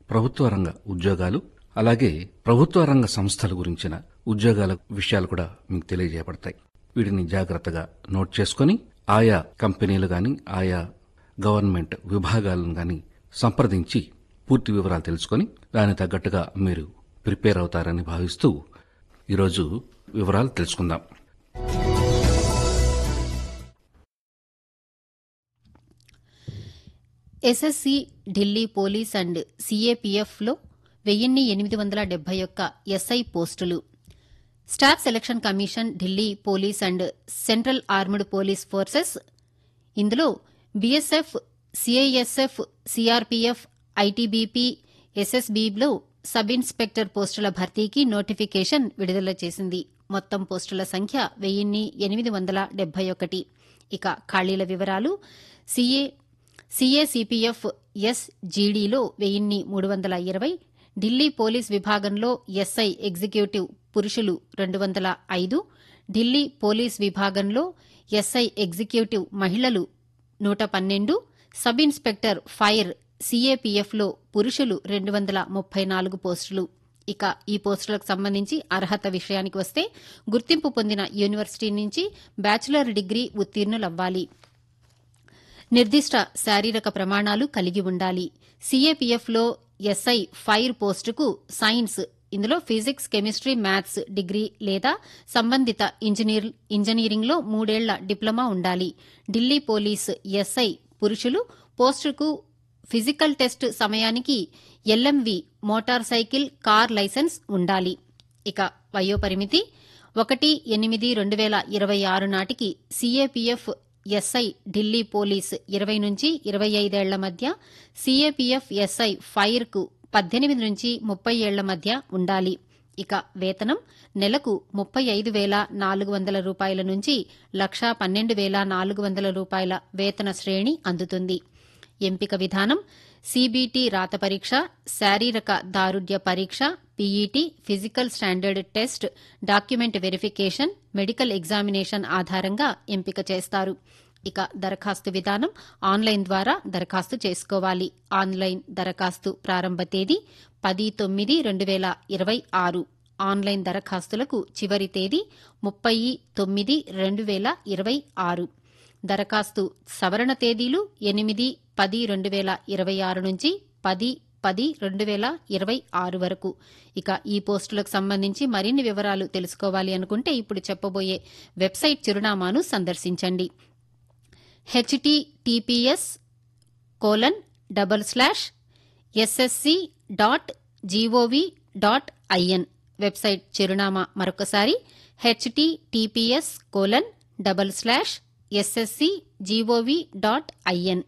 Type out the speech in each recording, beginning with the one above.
ప్రభుత్వ రంగ ఉద్యోగాలు అలాగే ప్రభుత్వ రంగ సంస్థల గురించిన ఉద్యోగాల విషయాలు కూడా మీకు తెలియజేయబడతాయి వీటిని జాగ్రత్తగా నోట్ చేసుకొని ఆయా కంపెనీలు గాని ఆయా గవర్నమెంట్ విభాగాలను గాని సంప్రదించి పూర్తి వివరాలు తెలుసుకొని దానికి తగ్గట్టుగా మీరు ప్రిపేర్ అవుతారని భావిస్తూ ఈరోజు వివరాలు తెలుసుకుందాం ఎస్ఎస్సి ఢిల్లీ పోలీస్ అండ్ సీఏపీఎఫ్లో వెయ్యిన్ని ఎనిమిది వందల డెబ్బై ఒక్క ఎస్ఐ పోస్టులు staff selection commission Delhi police and central armed police forces ఇందులో బీఎస్ఎఫ్ సిఐఎస్ఎఫ్ సిఆర్పీఎఫ్ ఐటీబీపీ ఎస్ఎస్బీలో సబ్ ఇన్స్పెక్టర్ పోస్టుల భర్తీకి నోటిఫికేషన్ విడుదల చేసింది మొత్తం పోస్టుల సంఖ్య వెయ్యిన్ని ఎనిమిది వందల డెబ్బై ఒకటి ఇక ఖాళీల వివరాలు సీఏ సీఏసీపీఎఫ్ ఎస్జీడీలో వెయ్యిన్ని మూడు వందల ఇరవై ఢిల్లీ పోలీస్ విభాగంలో ఎస్ఐ ఎగ్జిక్యూటివ్ పురుషులు రెండు వందల ఐదు ఢిల్లీ పోలీస్ విభాగంలో ఎస్ఐ ఎగ్జిక్యూటివ్ మహిళలు నూట పన్నెండు సబ్ ఇన్స్పెక్టర్ ఫైర్ సీఏపీఎఫ్లో పురుషులు రెండు వందల ముప్పై నాలుగు పోస్టులు ఇక ఈ పోస్టులకు సంబంధించి అర్హత విషయానికి వస్తే గుర్తింపు పొందిన యూనివర్సిటీ నుంచి బ్యాచిలర్ డిగ్రీ ఉత్తీర్ణులవ్వాలి నిర్దిష్ట శారీరక ప్రమాణాలు కలిగి ఉండాలి సీఏపీఎఫ్లో ఎస్ఐ ఫైర్ పోస్టుకు సైన్స్ ఇందులో ఫిజిక్స్ కెమిస్ట్రీ మ్యాథ్స్ డిగ్రీ లేదా సంబంధిత ఇంజనీర్ ఇంజనీరింగ్లో మూడేళ్ల డిప్లొమా ఉండాలి ఢిల్లీ పోలీస్ ఎస్ఐ పురుషులు పోస్టుకు ఫిజికల్ టెస్ట్ సమయానికి LMV motor cycle car licence ఉండాలి ఇక వయోపరిమితి ఒకటి ఎనిమిది రెండు వేల ఇరవై ఆరు నాటికి సీఏపీఎఫ్ ఎస్ఐ ఢిల్లీ పోలీస్ ఇరవై నుంచి ఇరవై ఐదేళ్ల మధ్య సీఏపీఎఫ్ ఎస్ఐ ఫైర్కు పద్దెనిమిది నుంచి ముప్పై ఏళ్ల మధ్య ఉండాలి ఇక వేతనం నెలకు ముప్పై ఐదు వేల నాలుగు వందల రూపాయల నుంచి లక్షా పన్నెండు వేల నాలుగు వందల రూపాయల వేతన శ్రేణి అందుతుంది ఎంపిక విధానం సీబీటీ రాత పరీక్ష శారీరక దారుఢ్య పరీక్ష PET physical standard test document verification medical examination ఆధారంగా ఎంపిక చేస్తారు ఇక దరఖాస్తు విధానం ఆన్లైన్ ద్వారా దరఖాస్తు చేసుకోవాలి ఆన్లైన్ దరఖాస్తు ప్రారంభ తేదీ పది తొమ్మిది రెండు వేల ఇరవై ఆరు ఆన్లైన్ దరఖాస్తులకు చివరి తేదీ ముప్పై తొమ్మిది రెండు వేల ఇరవై ఆరు దరఖాస్తు సవరణ తేదీలు ఎనిమిది పది రెండు వేల ఇరవై ఆరు నుంచి పది పది రెండు వేల ఇరవై ఆరు వరకు ఇక ఈ పోస్టులకు సంబంధించి మరిన్ని వివరాలు తెలుసుకోవాలి అనుకుంటే ఇప్పుడు చెప్పబోయే వెబ్సైట్ చిరునామాను సందర్శించండి HTTPS colon double slash SSC dot GOV dot IN website చిరునామా మరొకసారి HTTPS colon double slash SSC GOV dot IN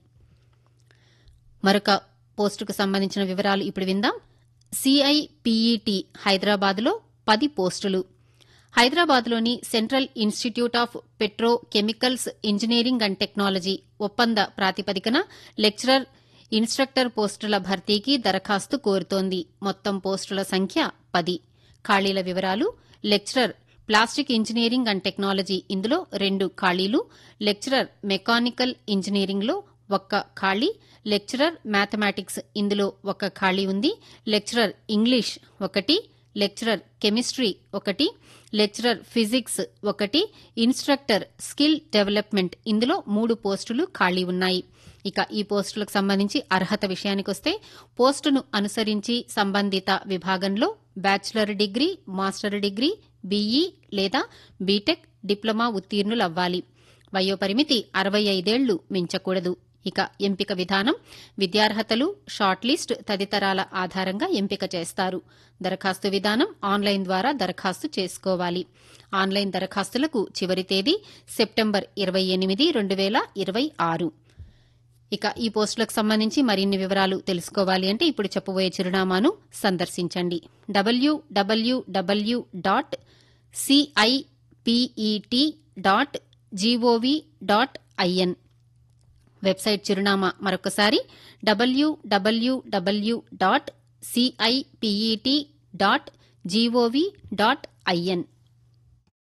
మరొక పోస్టుకు సంబంధించిన వివరాలు ఇప్పుడు విందాం సిఐపిఈటి హైదరాబాద్లో పది పోస్టులు హైదరాబాద్లోని central institute of petrochemicals engineering and technology ఒప్పంద ప్రాతిపదికన లెక్చరర్ ఇన్స్ట్రక్టర్ పోస్టుల భర్తీకి దరఖాస్తు కోరుతోంది మొత్తం పోస్టుల సంఖ్య పది ఖాళీల వివరాలు lecturer plastic engineering and technology ఇందులో రెండు ఖాళీలు లెక్చరర్ మెకానికల్ ఇంజనీరింగ్లో ఒక్క ఖాళీ లెక్చరర్ మ్యాథమెటిక్స్ ఇందులో ఒక ఖాళీ ఉంది లెక్చరర్ ఇంగ్లీష్ ఒకటి లెక్చరర్ కెమిస్ట్రీ ఒకటి లెక్చరర్ ఫిజిక్స్ ఒకటి ఇన్స్ట్రక్టర్ స్కిల్ డెవలప్మెంట్ ఇందులో మూడు పోస్టులు ఖాళీ ఉన్నాయి ఇక ఈ పోస్టులకు సంబంధించి అర్హత విషయానికొస్తే పోస్టును అనుసరించి సంబంధిత విభాగంలో bachelor degree master degree BE లేదా బీటెక్ డిప్లొమా ఉత్తీర్ణులవ్వాలి వయోపరిమితి అరవై ఐదేళ్లు మించకూడదు ఇక ఎంపిక విధానం విద్యార్హతలు షార్ట్ లిస్ట్ తదితరాల ఆధారంగా ఎంపిక చేస్తారు దరఖాస్తు విధానం ఆన్లైన్ ద్వారా దరఖాస్తు చేసుకోవాలి ఆన్లైన్ దరఖాస్తులకు చివరి తేదీ సెప్టెంబర్ ఇరవై ఎనిమిది రెండు వేల ఇరవై ఆరు ఇక ఈ పోస్టులకు సంబంధించి మరిన్ని వివరాలు తెలుసుకోవాలి అంటే ఇప్పుడు చెప్పబోయే చిరునామాను సందర్శించండి WWW dot CIPET dot GOV dot IN website చిరునామా మరొకసారి WWW dot CIPET dot GOV dot IN